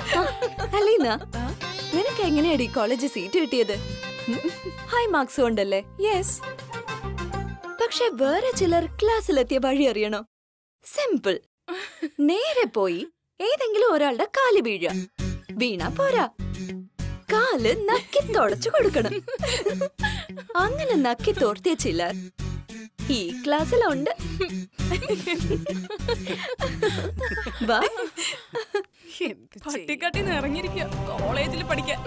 അലീന നിനക്ക് എങ്ങനെയാടി college seat കിട്ടിയത് ഹൈ മാർക്സ് കൊണ്ടല്ലേ യെസ് പക്ഷെ വേറെ ചിലർ ക്ലാസ്സിലെത്തിയ വഴി അറിയണോ സിമ്പിൾ നേരെ പോയി ഏതെങ്കിലും ഒരാളുടെ കാല് വീഴുക വീണാ പോരാ കാല് നക്കി തുടച്ചു കൊടുക്കണം അങ്ങനെ നക്കി തോർത്തിയ ചിലർ ഈ ക്ലാസ്സിലുണ്ട് വാ പട്ടിക്കാട്ടിന്ന് ഇറങ്ങിയിരിക്കുക കോളേജിൽ പഠിക്കാൻ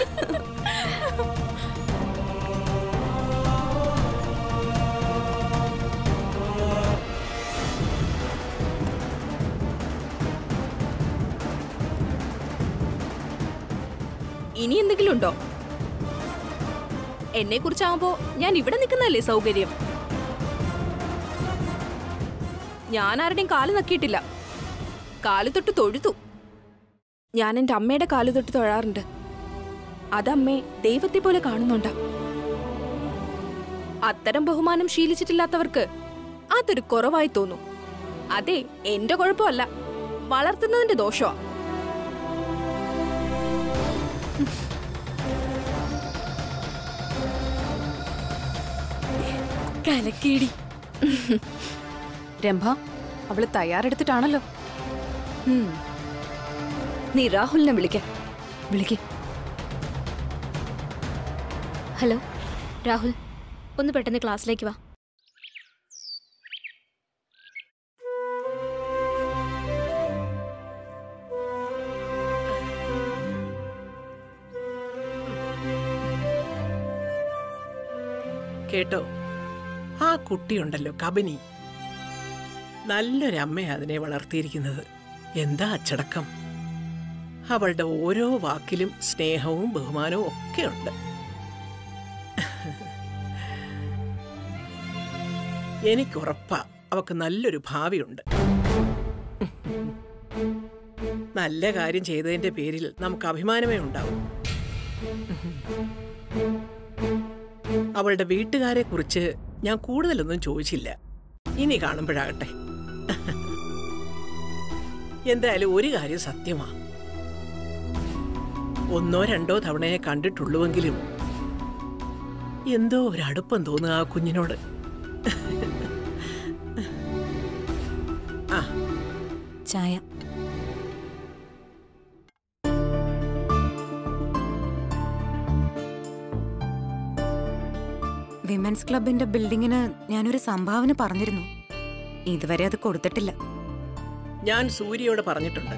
ഇനി എന്തെങ്കിലും ഉണ്ടോ എന്നെ കുറിച്ചാവുമ്പോ ഞാൻ ഇവിടെ നിൽക്കുന്നതല്ലേ സൗകര്യം ഞാൻ ആരുടെയും കാല് നക്കിയിട്ടില്ല കാല് തൊട്ട് തൊഴുതു ഞാൻ എൻ്റെ അമ്മയുടെ കാല് തൊട്ട് തൊഴാറുണ്ട് അതമ്മേ ദൈവത്തെ പോലെ കാണുന്നുണ്ട അത്തരം ബഹുമാനം ശീലിച്ചിട്ടില്ലാത്തവർക്ക് അതൊരു കുറവായി തോന്നും അതെ എന്റെ കുഴപ്പമല്ല വളർത്തുന്നതിന്റെ ദോഷമാ കലക്കേടി രംഭ അവള് തയ്യാറെടുത്തിട്ടാണല്ലോ ഉം. നീ രാഹുലിനെ വിളിക്ക വിളിക്ക് ഹലോ രാഹുൽ ഒന്ന് പെട്ടെന്ന് ക്ലാസ്സിലേക്ക് വാ കേട്ടോ ആ കുട്ടിയുണ്ടല്ലോ കബനി നല്ലൊരമ്മയാ അതിനെ വളർത്തിയിരിക്കുന്നത് എന്താ അച്ചടക്കം അവളുടെ ഓരോ വാക്കിലും സ്നേഹവും ബഹുമാനവും ഒക്കെ ഉണ്ട് എനിക്കുറപ്പാ അവക്ക് നല്ലൊരു ഭാവിയുണ്ട് നല്ല കാര്യം ചെയ്തതിന്റെ പേരിൽ നമുക്ക് അഭിമാനമേ ഉണ്ടാവും അവളുടെ വീട്ടുകാരെ കുറിച്ച് ഞാൻ കൂടുതലൊന്നും ചോദിച്ചില്ല ഇനി കാണുമ്പോഴാകട്ടെ എന്തായാലും ഒരു കാര്യം സത്യമാ ഒന്നോ രണ്ടോ തവണയെ കണ്ടിട്ടുള്ളുവെങ്കിലും എന്തോ ഒരു അടുപ്പം തോന്നുക ആ കുഞ്ഞിനോട് ആ ചായ വിമൻസ് ക്ലബിന്റെ ബിൽഡിങ്ങിന് ഞാനൊരു സംഭാവന പറഞ്ഞിരുന്നു ഇതുവരെ അത് കൊടുത്തിട്ടില്ല ഞാൻ സൂര്യയോട് പറഞ്ഞിട്ടുണ്ട്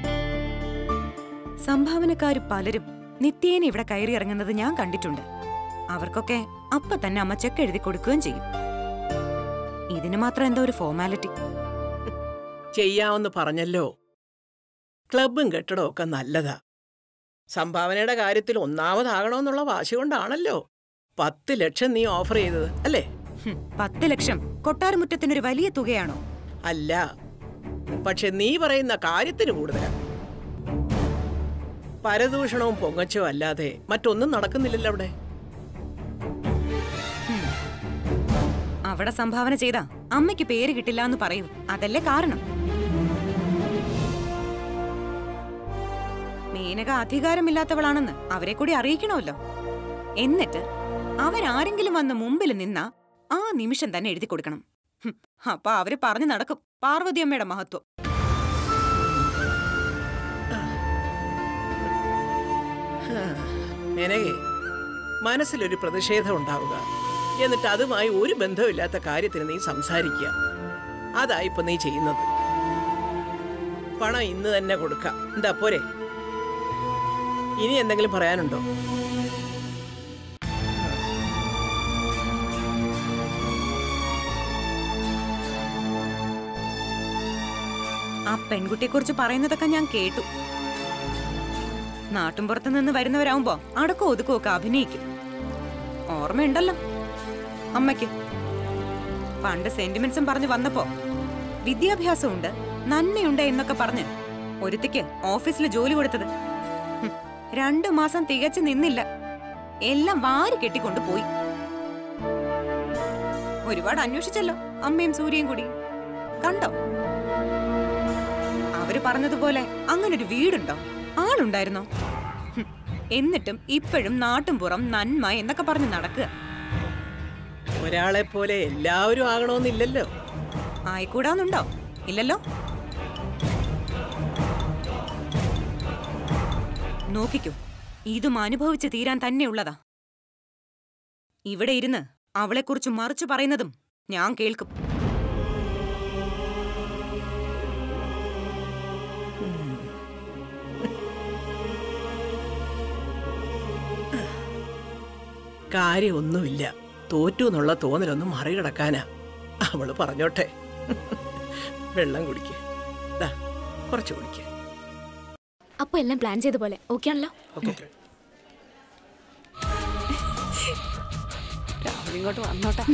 സംഭാവനക്കാര് പലരും നിത്യേന ഇവിടെ കയറി ഇറങ്ങുന്നത് ഞാൻ കണ്ടിട്ടുണ്ട് അവർക്കൊക്കെ അപ്പൊ തന്നെ അമ്മ ചെക്ക് എഴുതി കൊടുക്കുകയും ചെയ്യും ഇതിന് മാത്രം എന്തോ ഒരു ഫോർമാലിറ്റി ചെയ്യാമെന്ന് പറഞ്ഞല്ലോ ക്ലബും കെട്ടിടവും ഒക്കെ നല്ലതാ സംഭാവനയുടെ കാര്യത്തിൽ ഒന്നാമതാകണമെന്നുള്ള വാശി കൊണ്ടാണല്ലോ പത്ത് ലക്ഷം നീ ഓഫർ ചെയ്തത് അല്ലേ ഹും, പത്ത് ലക്ഷം കൊട്ടാരമുറ്റത്തിനൊരു വലിയ തുകയാണോ അല്ല പക്ഷെ നീ പറയുന്ന കാര്യത്തിന് കൂടുതലാ പരദൂഷണവും പൊങ്ങച്ചോ അല്ലാതെ മറ്റൊന്നും നടക്കുന്നില്ലല്ലോ അവിടെ അവിടെ സംഭാവന ചെയ്താ അമ്മയ്ക്ക് പേര് കിട്ടില്ല എന്ന് പറയൂ അതല്ലേ കാരണം മേനക അധികാരമില്ലാത്തവളാണെന്ന് അവരെ കൂടി അറിയിക്കണമല്ലോ എന്നിട്ട് അവരാരെങ്കിലും വന്ന് മുമ്പിൽ നിന്നാ ആ നിമിഷം തന്നെ എഴുതി കൊടുക്കണം ഹും, അപ്പൊ അവര് പറഞ്ഞു നടക്കും പാർവതിയമ്മയുടെ മഹത്വം മെനകെ മനസ്സിലൊരു പ്രതിഷേധം ഉണ്ടാവുക എന്നിട്ട് അതുമായി ഒരു ബന്ധമില്ലാത്ത കാര്യത്തിന് നീ സംസാരിക്കുക അതാ ഇപ്പൊ നീ ചെയ്യുന്നത് പണം ഇന്ന് തന്നെ കൊടുക്കാം എന്താ പോരെ ഇനി എന്തെങ്കിലും പറയാനുണ്ടോ ആ പെൺകുട്ടിയെക്കുറിച്ച് പറയുന്നതൊക്കെ ഞാൻ കേട്ടു നാട്ടുംപുറത്ത് നിന്ന് വരുന്നവരാവുമ്പോ അടക്കോ ഒതുക്കോ ഒക്കെ അഭിനയിക്കും ഓർമ്മയുണ്ടല്ലോ അമ്മയ്ക്ക് പണ്ട് സെന്റിമെന്റ്സും പറഞ്ഞു വന്നപ്പോ വിദ്യാഭ്യാസമുണ്ട് നന്മയുണ്ട് എന്നൊക്കെ പറഞ്ഞ് ഒരുത്തിക്ക് ഓഫീസിൽ ജോലി കൊടുത്തത് ഹും, രണ്ടു മാസം തികച്ചു നിന്നില്ല എല്ലാം വാരി കെട്ടിക്കൊണ്ട് പോയി ഒരുപാട് അന്വേഷിച്ചല്ലോ അമ്മയും സൂര്യയും കൂടി കണ്ടോ അവര് പറഞ്ഞതുപോലെ അങ്ങനൊരു വീടുണ്ടോ ആളുണ്ടായിരുന്നോ ഹും, എന്നിട്ടും ഇപ്പോഴും നാട്ടും പുറം നന്മ എന്നൊക്കെ പറഞ്ഞ് നടക്കുക ഒരാളെ പോലെ എല്ലാവരും ആകണമെന്നില്ലല്ലോ ആയിക്കൂടാന്നുണ്ടോ ഇല്ലല്ലോ നോക്കിക്കോ ഇതും അനുഭവിച്ച് തീരാൻ തന്നെയുള്ളതാ ഇവിടെ ഇരുന്ന് അവളെക്കുറിച്ച് മറിച്ചു പറയുന്നതും ഞാൻ കേൾക്കും കാര്യമൊന്നുമില്ല തോറ്റു എന്നുള്ള തോന്നലൊന്നും മറികടക്കാനാ അവള് പറഞ്ഞോട്ടെ വെള്ളം കുടിക്ക് ദാ, കുറച്ച് കുടിക്ക് അപ്പൊ എല്ലാം പ്ലാൻ ചെയ്ത പോലെ ഓക്കെ ആണല്ലോ ഓക്കെ രാഹുൽ ഇങ്ങോട്ട് വന്നോട്ടെ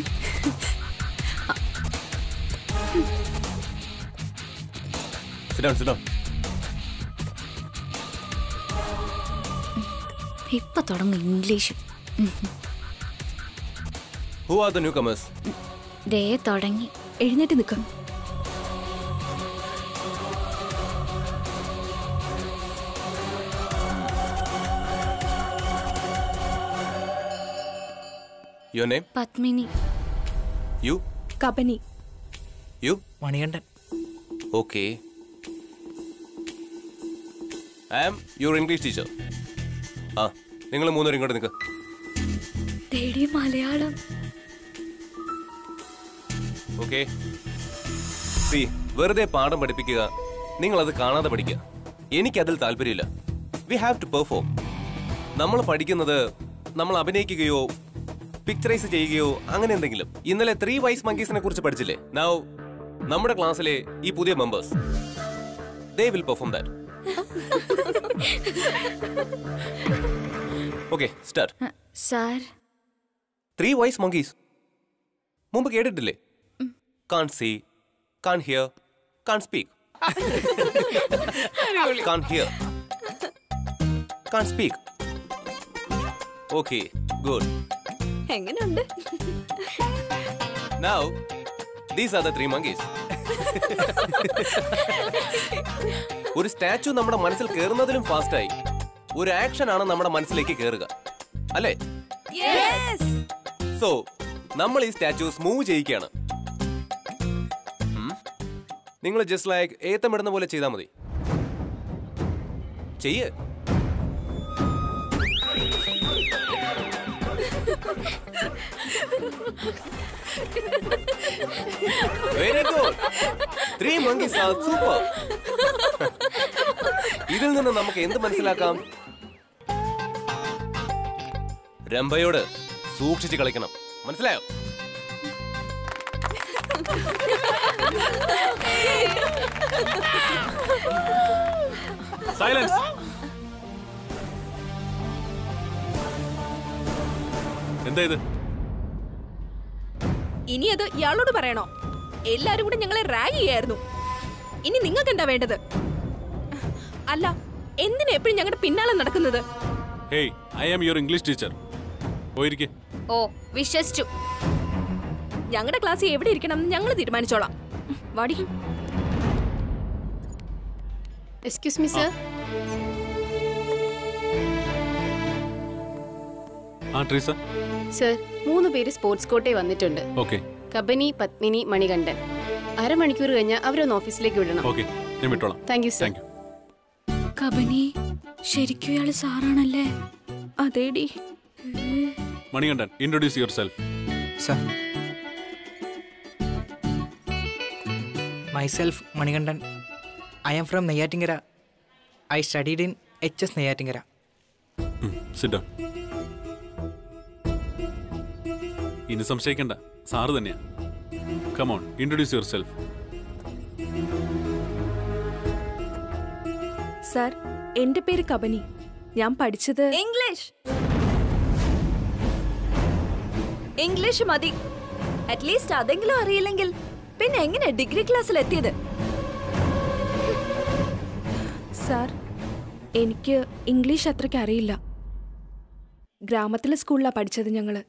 Sit down, sit down. ഇപ്പൊ തുടങ്ങും English Who are the newcomers? ദേ തുടങ്ങി എഴുന്നേറ്റ് നിൽക്കും Your name? Padmini You? Kabani You? Manikandan Okay. I am your English teacher. ആ നിങ്ങൾ മൂന്നുപേരും ഇങ്ങോട്ട് നിൽക്ക് തേടി മലയാളം ഓക്കെ സി വെറുതെ പാഠം പഠിപ്പിക്കുക നിങ്ങൾ അത് കാണാതെ പഠിക്കുക എനിക്കതിൽ താല്പര്യമില്ല വി ഹാവ് ടു പെർഫോം നമ്മൾ പഠിക്കുന്നത് നമ്മൾ അഭിനയിക്കുകയോ പിക്ചറൈസ് ചെയ്യുകയോ അങ്ങനെ എന്തെങ്കിലും ഇന്നലെ ത്രീ വൈസ് മങ്കീസിനെ കുറിച്ച് പഠിച്ചില്ലേ നൗ നമ്മുടെ ക്ലാസ്സിലെ ഈ പുതിയ members they will perform that okay start sir three wise monkeys മുമ്പ് കേട്ടിട്ടില്ലേ can't see can't hear can't speak can't hear can't speak okay good എങ്ങനെയുണ്ട് now these are the three monkeys ഒരു സ്റ്റാച്ചു നമ്മുടെ മനസ്സിൽ കയറുന്നതിലും ഫാസ്റ്റായി ഒരു ആക്ഷൻ ആണ് നമ്മുടെ മനസ്സിലേക്ക് കയറുക അല്ലേ സോ നമ്മൾ ഈ സ്റ്റാച്യൂസ് മൂവ് ചെയ്യിക്കുകയാണ് നിങ്ങൾ ജസ്റ്റ് ലൈക്ക് ഏത്തമിടുന്ന പോലെ ചെയ്താൽ മതി ചെയ്യ് very good three monkeys are super ഇതിൽ നിന്ന് നമുക്ക് എന്ത് മനസ്സിലാക്കാം രംഭയോട് സൂക്ഷിച്ച് കളിക്കണം മനസ്സിലായോ സൈലൻസ് എന്താ ഇത് ഇനി അത് ഇയാളോട് പറയണോ എല്ലാരും കൂടെ ഞങ്ങളെ റാഗ് ചെയ്യായിരുന്നു ഇനി നിങ്ങൾക്ക് എന്താ വേണ്ടത് അല്ല എന്തിനാ എപ്പോഴും ഞങ്ങളുടെ പിന്നാലെ നടക്കുന്നത് hey I am your English teacher പോയിരിക്കെ ഓ വിശ്വസിച്ചു ഞങ്ങളുടെ ക്ലാസ്സിൽ എവിടെ ഇരിക്കണം എന്ന് ഞങ്ങൾ തീരുമാനിച്ചോളാം വാടി എക്സ്ക്യൂസ് മീ സർ ആ ട്രീസ സർ മൂന്ന് പേര് സ്പോർട്സ് കോട്ടയിൽ വന്നിട്ടുണ്ട് ഓക്കെ കബനി പത്മിനി മണികണ്ഠൻ അരമണിക്കൂർ കഴിഞ്ഞാൽ അവരൊന്ന് ഓഫീസിലേക്ക് വിടണം ഓക്കെ ഞാൻ വിട്ടോളാം thank you sir thank you Kabani ശരിക്കും ഇയാള് സാറാണല്ലേ അതേടി Manikandan introduce yourself sir myself Manikandan I am from Neyyattinkara I studied in H S Neyyattinkara sit down ഇനി സംശയിക്കണ്ട സാറ് തന്നെയാ come on introduce yourself sir എന്റെ പേര് കബനി ഞാൻ പഠിച്ചത് ഇംഗ്ലീഷ് ഇംഗ്ലീഷ് മതി അറ്റ്ലീസ്റ്റ് അതെങ്കിലും അറിയില്ലെങ്കിൽ പിന്നെ എങ്ങനെ ഡിഗ്രി ക്ലാസ്സിൽ എത്തിയത് സാർ എനിക്ക് ഇംഗ്ലീഷ് അത്രയ്ക്ക് അറിയില്ല ഗ്രാമത്തിലെ സ്കൂളിലാണ് പഠിച്ചത് ഞങ്ങള്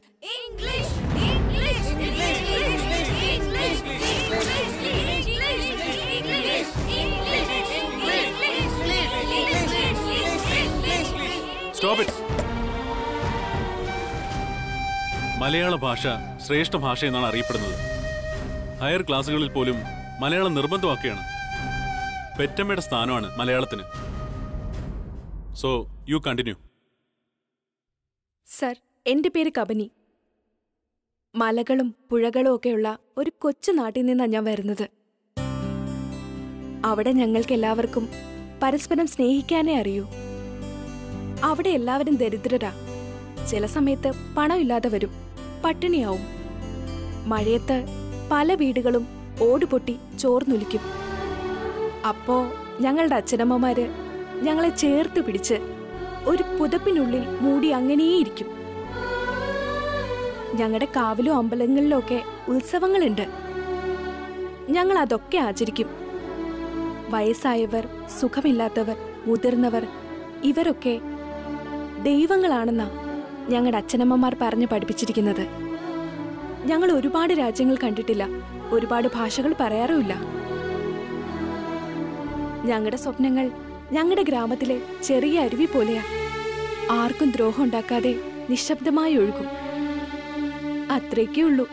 സ്റ്റോപ്പ് ഇറ്റ് മലയാള ഭാഷ ശ്രേഷ്ഠ ഭാഷ എന്നാണ് അറിയപ്പെടുന്നത് ഹയർ ക്ലാസ്സുകളിൽ പോലും മലയാളം നിർബന്ധമാക്കുകയാണ് പെറ്റമ്മയുടെ സ്ഥാനമാണ് മലയാളത്തിന് സോ യു കണ്ടിന്യൂ സർ എന്റെ പേര് കബനി മലകളും പുഴകളും ഒക്കെയുള്ള ഒരു കൊച്ചു നാട്ടിൽ നിന്നാണ് ഞാൻ വരുന്നത് അവിടെ ഞങ്ങൾക്ക് എല്ലാവർക്കും പരസ്പരം സ്നേഹിക്കാനേ അറിയൂ അവിടെ എല്ലാവരും ദരിദ്രരാ ചില സമയത്ത് പണമില്ലാതെ വരും പട്ടിണിയാവും മഴയത്ത് പല വീടുകളും ഓടുപൊട്ടി ചോർന്നൊലിക്കും അപ്പോ ഞങ്ങളുടെ അച്ഛനമ്മമാര് ഞങ്ങളെ ചേർത്ത് പിടിച്ച് ഒരു പുതപ്പിനുള്ളിൽ മൂടി അങ്ങനെയേയിരിക്കും ഞങ്ങളുടെ കാവിലും അമ്പലങ്ങളിലും ഒക്കെ ഉത്സവങ്ങളുണ്ട് ഞങ്ങൾ അതൊക്കെ ആചരിക്കും വയസ്സായവർ സുഖമില്ലാത്തവർ മുതിർന്നവർ ഇവരൊക്കെ ദൈവങ്ങളാണെന്നാ ഞങ്ങളുടെ അച്ഛനമ്മമാർ പറഞ്ഞു പഠിപ്പിച്ചിരിക്കുന്നത് ഞങ്ങൾ ഒരുപാട് രാജ്യങ്ങൾ കണ്ടിട്ടില്ല ഒരുപാട് ഭാഷകൾ പറയാറുമില്ല ഞങ്ങളുടെ സ്വപ്നങ്ങൾ ഞങ്ങളുടെ ഗ്രാമത്തിലെ ചെറിയ അരുവി പോലെയാ ആർക്കും ദ്രോഹം ഉണ്ടാക്കാതെ നിശബ്ദമായി ഒഴുകും അത്രയ്ക്കേ ഉള്ളൂ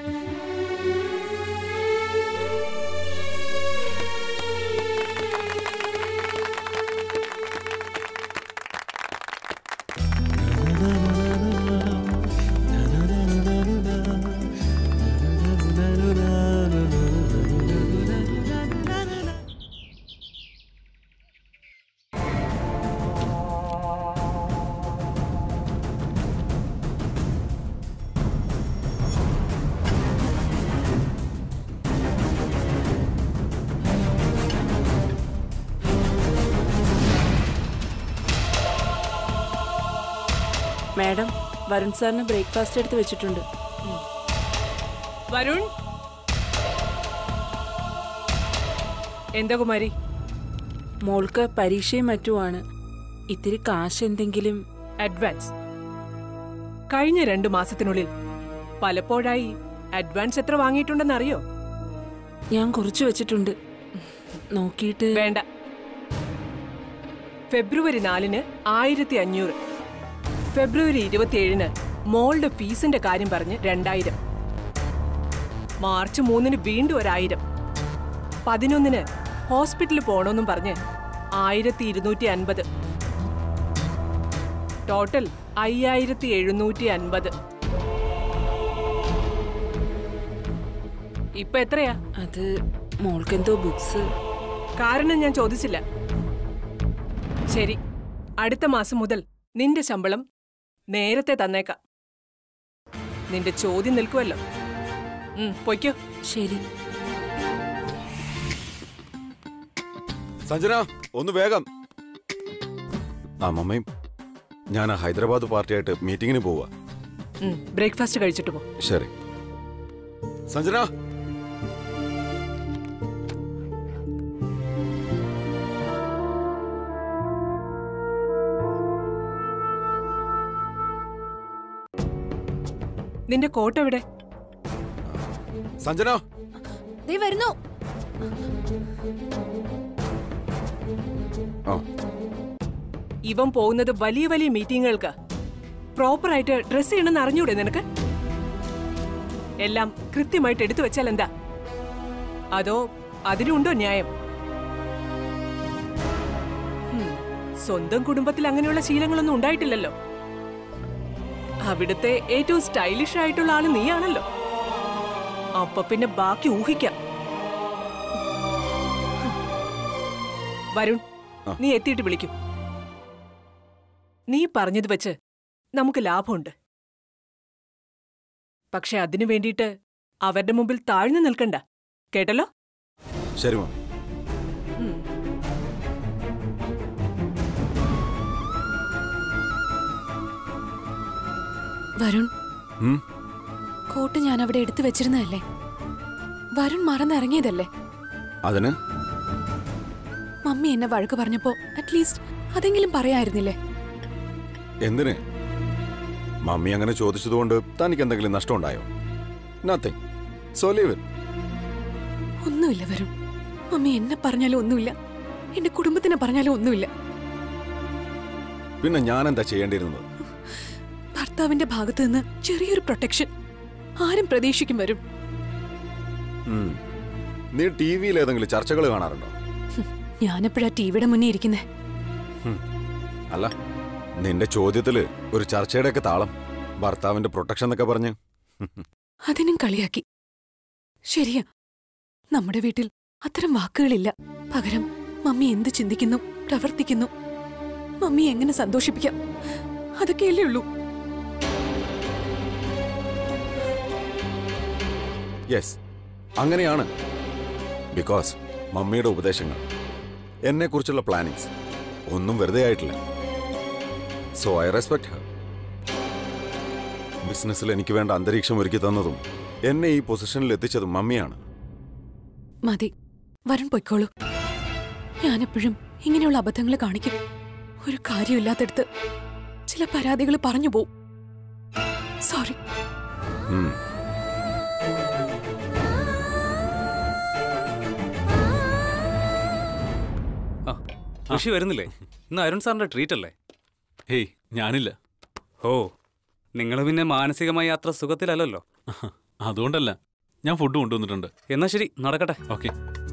മാഡം വരുൺ സാറിന് ബ്രേക്ക്ഫാസ്റ്റ് എടുത്ത് വെച്ചിട്ടുണ്ട് വരുൺ എന്താ കുമാരി മോൾക്ക് പരീക്ഷയും മറ്റുമാണ് ഇത്തിരി കാശ് എന്തെങ്കിലും അഡ്വാൻസ് കഴിഞ്ഞ രണ്ടു മാസത്തിനുള്ളിൽ പലപ്പോഴായി അഡ്വാൻസ് എത്ര വാങ്ങിയിട്ടുണ്ടെന്ന് അറിയോ ഞാൻ കുറിച്ചു വെച്ചിട്ടുണ്ട് നോക്കിയിട്ട് വേണ്ട ഫെബ്രുവരി നാലിന് ആയിരത്തി അഞ്ഞൂറ് ഫെബ്രുവരി ഇരുപത്തിയേഴിന് മോളുടെ ഫീസിന്റെ കാര്യം പറഞ്ഞ് രണ്ടായിരം മാർച്ച് മൂന്നിന് വീണ്ടും ഒരായിരം പതിനൊന്നിന് ഹോസ്പിറ്റലിൽ പോണോന്നും പറഞ്ഞ് ആയിരത്തി ഇരുന്നൂറ്റി അൻപത് ടോട്ടൽ അയ്യായിരത്തി എഴുന്നൂറ്റി അൻപത് ഇപ്പൊ എത്രയാ അത് മോൾക്കെന്തോ ബുക്സ് കാരണം ഞാൻ ചോദിച്ചില്ല ശരി അടുത്ത മാസം മുതൽ നിന്റെ ശമ്പളം നേരത്തെ തന്നേക്കാം നിന്റെ ചോദ്യം നിൽക്കുമല്ലോ ഉം, പൊയ്ക്കോ ശരി സഞ്ജന ഒന്ന് വേഗം ആ മമ്മയും ഞാൻ ആ ഹൈദരാബാദ് പാർട്ടിയായിട്ട് മീറ്റിങ്ങിന് പോവാ ഉം, ബ്രേക്ക്ഫാസ്റ്റ് കഴിച്ചിട്ട് പോ ശരി സഞ്ജന നിന്റെ കോട്ട് എവിടെ സഞ്ജന ദേ വരുന്നു ആ ഇവൻ പോകുന്നത് വലിയ വലിയ മീറ്റിങ്ങുകൾക്ക് പ്രോപ്പറായിട്ട് ഡ്രസ് ചെയ്യണമെന്ന് അറിഞ്ഞൂടെ നിനക്ക് എല്ലാം കൃത്യമായിട്ട് എടുത്തു വെച്ചാൽ എന്താ അതോ അതിനുണ്ടോ ന്യായം ഹും, സ്വന്തം കുടുംബത്തിൽ അങ്ങനെയുള്ള ശീലങ്ങളൊന്നും ഉണ്ടായിട്ടില്ലല്ലോ അവിടുത്തെ ഏറ്റവും സ്റ്റൈലിഷ് ആയിട്ടുള്ള ആള് നീയാണല്ലോ അപ്പൊ പിന്നെ ബാക്കി ഊഹിക്കാം വരുൺ നീ എത്തിയിട്ട് വിളിക്കും നീ പറഞ്ഞത് വെച്ച് നമുക്ക് ലാഭമുണ്ട് പക്ഷെ അതിനു വേണ്ടിയിട്ട് അവരുടെ മുമ്പിൽ താഴ്ന്നു നിൽക്കണ്ട കേട്ടല്ലോ ശരി മമ്മി ഉം. വരുൺ ഉം? കോട്ട് ഞാൻ അവിടെ എടുത്തു വെച്ചിരുന്നതല്ലേ വരുൺ മറന്നിറങ്ങിയതല്ലേ അതിന് മമ്മി എന്നെ വഴക്ക് പറഞ്ഞപ്പോ അറ്റ്ലീസ്റ്റ് അതെങ്കിലും പറയായിരുന്നില്ലേ എന്തിന് മമ്മി അങ്ങനെ ചോദിച്ചതുകൊണ്ട് തനിക്ക് എന്തെങ്കിലും നഷ്ടമുണ്ടായോ നത്തിങ് സോ ലീവ് ഒന്നുമില്ല വരുൺ മമ്മി എന്നെ പറഞ്ഞാലും ഒന്നുമില്ല എന്റെ കുടുംബത്തിനെ പറഞ്ഞാലും ഒന്നുമില്ല പിന്നെ ഞാൻ എന്താ ചെയ്യേണ്ടിയിരുന്നത് ഭർത്താവിന്റെ ഭാഗത്ത് നിന്ന് ചെറിയൊരു പ്രൊട്ടക്ഷൻ ആരും പ്രതീക്ഷിക്കും വരും ഉം. നീ ടി വിയിൽ ഏതെങ്കിലും ചർച്ചകൾ കാണാറുണ്ടോ ഞാനെപ്പോഴാ ടിവിയുടെ മുന്നേ ഇരിക്കുന്നേ ഹും. അല്ല നിന്റെ ചോദ്യത്തില് ഒരു ചർച്ചയുടെ ഒക്കെ താളം ഭർത്താവിന്റെ പ്രൊട്ടക്ഷൻ എന്നൊക്കെ പറഞ്ഞ് അതിനും കളിയാക്കി ശരിയാ നമ്മുടെ വീട്ടിൽ അത്തരം വാക്കുകളില്ല പകരം മമ്മി എന്ത് ചിന്തിക്കുന്നു പ്രവർത്തിക്കുന്നു മമ്മി എങ്ങനെ സന്തോഷിപ്പിക്കാം അതൊക്കെയല്ലേ ഉള്ളൂ യെസ് അങ്ങനെയാണ് ബിക്കോസ് മമ്മിയുടെ ഉപദേശങ്ങൾ എന്നെക്കുറിച്ചുള്ള പ്ലാനിങ്സ് ഒന്നും വെറുതെ ആയിട്ടില്ല സോ ഐ റെസ്പെക്ട് ഹർ ബിസിനസ്സിൽ എനിക്ക് വേണ്ട അന്തരീക്ഷം ഒരുക്കി തന്നതും എന്നെ ഈ പൊസിഷനിൽ എത്തിച്ചതും മമ്മിയാണ് മതി വരൺ പൊയ്ക്കോളൂ ഞാനെപ്പോഴും ഇങ്ങനെയുള്ള അബദ്ധങ്ങൾ കാണിക്കും ഒരു കാര്യമില്ലാത്തടത്ത് ചില പരാതികൾ പറഞ്ഞു പോവും സോറി ഉം. ഋഷി വരുന്നില്ലേ ഇന്ന് അരുൺ സാറിന്റെ ട്രീറ്റ് അല്ലേ ഹേയ് ഞാനില്ല ഓ നിങ്ങൾ പിന്നെ മാനസികമായി അത്ര സുഖത്തിലല്ലല്ലോ അതുകൊണ്ടല്ല ഞാൻ ഫുഡ് കൊണ്ടുവന്നിട്ടുണ്ട് എന്നാ ശരി നടക്കട്ടെ ഓക്കെ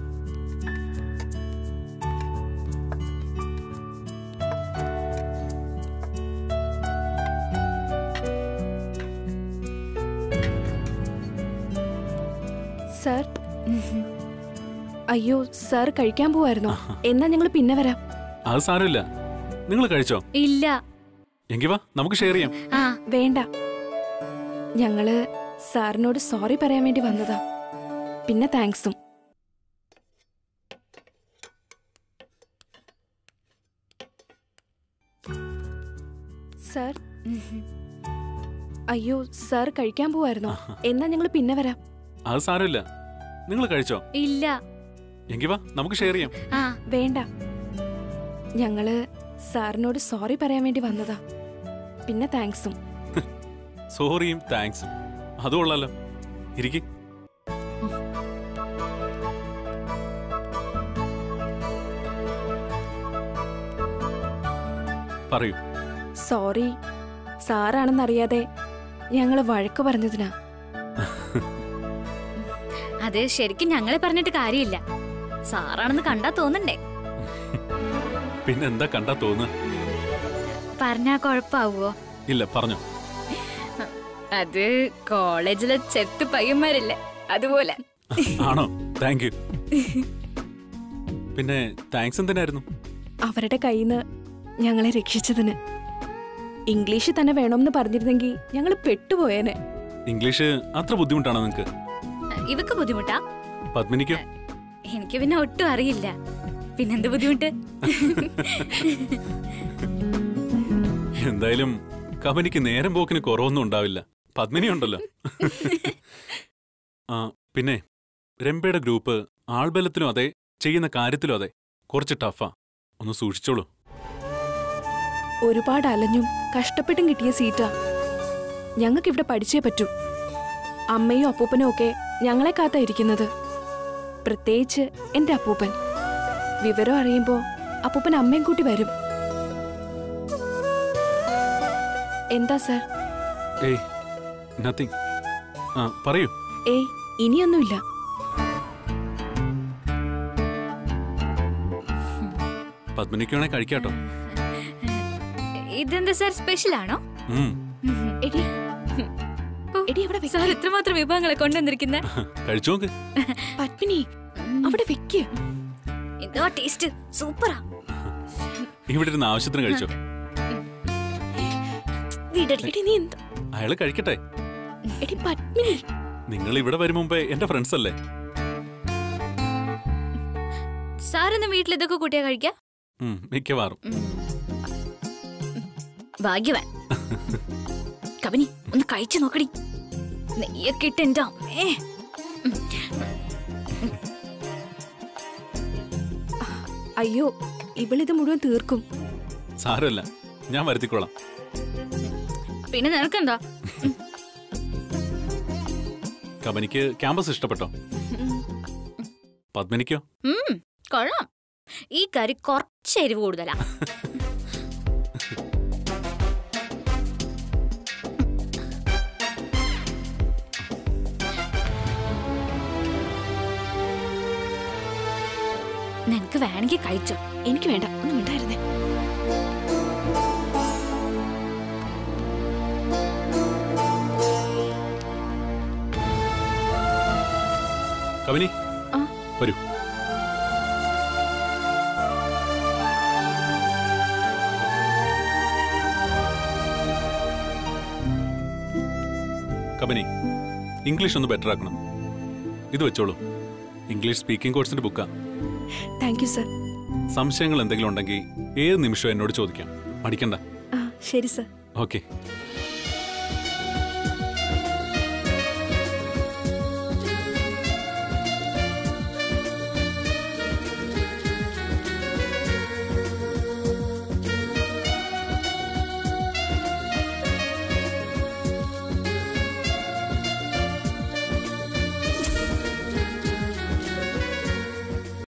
സർ അയ്യോ സർ കഴിക്കാൻ പോവായിരുന്നോ എന്നാ ഞങ്ങൾ പിന്നെ വരാം അത് സാരമില്ല നിങ്ങൾ കഴിച്ചോ ഇല്ല എങ്കി വാ നമുക്ക് ഷെയർ ചെയ്യാം ആ വേണ്ട ഞങ്ങള് സാറിനോട് സോറി പറയാൻ വേണ്ടി വന്നതാ പിന്നെ താങ്ക്സും സർ അയ്യോ സർ കഴിക്കാൻ പോവായിരുന്നോ എന്നാ ഞങ്ങൾ പിന്നെ വരാം അത് സാരമില്ല നിങ്ങൾ കഴിച്ചോ ഇല്ല എങ്കി വാ നമുക്ക് ഷെയർ ചെയ്യാം ആ വേണ്ട ഞങ്ങള് സാറിനോട് സോറി പറയാൻ വേണ്ടി വന്നതാ പിന്നെ താങ്ക്സും സോറിയും താങ്ക്സും അതും കൊള്ളാലോ ഇരിക്കും പറയൂ സോറി സാറാണെന്നറിയാതെ ഞങ്ങള് വഴക്ക് പറഞ്ഞതിനാ അത് ശരിക്കും ഞങ്ങളെ പറഞ്ഞിട്ട് കാര്യമില്ല സാറാണെന്ന് കണ്ടാ തോന്നണ്ടേ പിന്നെ എന്താ കണ്ടാ തോന്നുക പറഞ്ഞാ കൊഴപ്പാവോ ഇല്ല പറഞ്ഞോ അത് കോളേജിലെ ചെത്ത് പയ്യന്മാരില്ലേ അതുപോലെ ആണോ താങ്ക് യു പിന്നെ താങ്ക്സ് എന്തിനായിരുന്നു അവരുടെ കയ്യിൽ നിന്ന് ഞങ്ങളെ രക്ഷിച്ചതിന് ഇംഗ്ലീഷ് തന്നെ വേണമെന്ന് പറഞ്ഞിരുന്നെങ്കിൽ ഞങ്ങൾ പെട്ടുപോയേനെ ഇംഗ്ലീഷ് അത്ര ബുദ്ധിമുട്ടാണോ നിങ്ങക്ക് ഇവക്ക് ബുദ്ധിമുട്ടാ പത്മിനിക്കോ എനിക്ക് പിന്നെ ഒട്ടും അറിയില്ല പിന്നെന്ത് ബുദ്ധിമുട്ട് എന്തായാലും കമ്പനിക്ക് നേരം പോക്കിന് കുറവൊന്നും ഉണ്ടാവില്ല പത്മിനി ഉണ്ടല്ലോ ആ പിന്നെ രംഭയുടെ ഗ്രൂപ്പ് ആൾബലത്തിലും അതെ ചെയ്യുന്ന കാര്യത്തിലും അതെ കുറച്ച് ടഫാ ഒന്ന് സൂക്ഷിച്ചോളൂ ഒരുപാട് അലഞ്ഞും കഷ്ടപ്പെട്ടും കിട്ടിയ സീറ്റാ ഞങ്ങൾക്ക് ഇവിടെ പഠിച്ചേ പറ്റൂ അമ്മയും അപ്പൂപ്പനും ഒക്കെ ഞങ്ങളെ കാത്തായിരിക്കുന്നത് പ്രത്യേകിച്ച് എന്റെ അപ്പൂപ്പൻ വിവരം അറിയുമ്പോ അപ്പൂപ്പൻ അമ്മയും കൂട്ടി വരും എന്താ സർ ഏയ് നത്തിങ് ആ പറയൂ ഏയ് ഇനിയൊന്നുമില്ല പത്മിനിക്കാണെ കഴിക്കാട്ടോ ഇതെന്താ സാർ സ്പെഷ്യൽ ആണോ ഉം, എടി എടി അവിടെ സാർ ഇത്രമാത്രം വിഭവങ്ങളെ കൊണ്ടുവന്നിരിക്കുന്ന കഴിച്ചു നോക്ക് പത്മിനി അവിടെ വെക്ക് എന്തോ ടേസ്റ്റ് സൂപ്പറാ ഇവിടെ ഇരുന്ന് ആവശ്യത്തിന് കഴിച്ചോ എടി നീ എന്താ അയാള് കഴിക്കട്ടെ എടി പത്മിനി നിങ്ങൾ ഇവിടെ വരും മുമ്പേ എന്റെ ഫ്രണ്ട്സ് അല്ലേ സാറൊന്ന് വീട്ടിൽ ഇതൊക്കെ കൂട്ടിയാ കഴിക്കാ ഉം, മിക്കവാറും ഭാഗ്യവാൻ കബനി ഒന്ന് കഴിച്ചു നോക്കടി നെയ്യൊക്കെ ഇട്ട് എന്റെ അമ്മേ അയ്യോ ഇവളിത് മുഴുവൻ തീർക്കും സാരമല്ല ഞാൻ വരുത്തിക്കോളാം പിന്നെ നിനക്കെന്താ കമ്പനിക്ക് ക്യാമ്പസ് ഇഷ്ടപ്പെട്ടോ പത്മിനിക്കോ ഉം കൊള്ളാം ഈ കറി കുറച്ച് എരിവ് കൂടുതലാ വേണമെങ്കിൽ കഴിച്ചോ എനിക്ക് വേണ്ട ഒന്നും മിണ്ടായിരുന്നേ കവിനി വരൂ കബനി ഇംഗ്ലീഷ് ഒന്ന് ബെറ്റർ ആക്കണം ഇത് വെച്ചോളൂ ഇംഗ്ലീഷ് സ്പീക്കിംഗ് കോഴ്സിന്റെ ബുക്കാ താങ്ക് യു സർ സംശയങ്ങൾ എന്തെങ്കിലും ഉണ്ടെങ്കിൽ ഏത് നിമിഷവും എന്നോട് ചോദിക്കാം മടിക്കണ്ട ആ ശരി സർ ഓക്കെ